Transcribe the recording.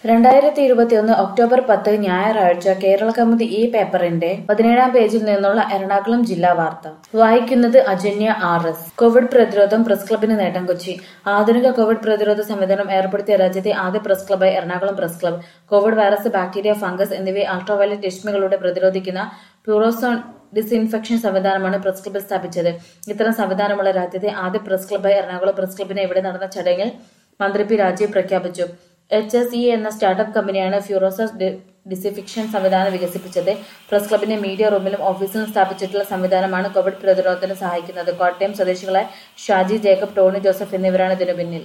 രണ്ടായിരത്തി ഇരുപത്തിയൊന്ന് ഒക്ടോബർ പത്ത് ഞായറാഴ്ച കേരള കൗമുദി ഈ പേപ്പറിന്റെ പതിനേഴാം പേജിൽ നിന്നുള്ള എറണാകുളം ജില്ലാ വാർത്ത വായിക്കുന്നത് അജന്യ ആർ എസ് കോവിഡ് പ്രതിരോധം പ്രസ് ക്ലബിന് നേട്ടം കൊച്ചി ആധുനിക കോവിഡ് പ്രതിരോധ സംവിധാനം ഏർപ്പെടുത്തിയ രാജ്യത്തെ ആദ്യ പ്രസ് ക്ലബായി Ernakulam press club Covid virus bacteria fungus എന്നിവയെ അൾട്രാവയലറ്റ് രശ്മികളിലൂടെ പ്രതിരോധിക്കുന്ന പ്യൂറോസോൺ ഡിസ്ഇൻഫെക്ഷൻ സംവിധാനമാണ് പ്രസ് ക്ലബിൽ സ്ഥാപിച്ചത് ഇത്തരം സംവിധാനമുള്ള രാജ്യത്തെ ആദ്യ പ്രസ് ക്ലബായി എറണാകുളം പ്രസ് ക്ലബിനെ ഇവിടെ നടന്ന ചടങ്ങിൽ മന്ത്രി പി രാജീവ് പ്രഖ്യാപിച്ചു എച്ച് എസ് ഇ എന്ന സ്റ്റാർട്ടപ്പ് കമ്പനിയാണ് ഫ്യൂറോസസ് ഡിസിഫിക്ഷൻ സംവിധാനം വികസിപ്പിച്ചത് പ്രസ് ക്ലബിന്റെ മീഡിയ റൂമിലും ഓഫീസിലും സ്ഥാപിച്ചിട്ടുള്ള സംവിധാനമാണ് കോവിഡ് പ്രതിരോധത്തിന് സഹായിക്കുന്നത് കോട്ടയം സ്വദേശികളായ ഷാജി ജേക്കബ് ടോണി ജോസഫ് എന്നിവരാണ് ഇതിനു പിന്നിൽ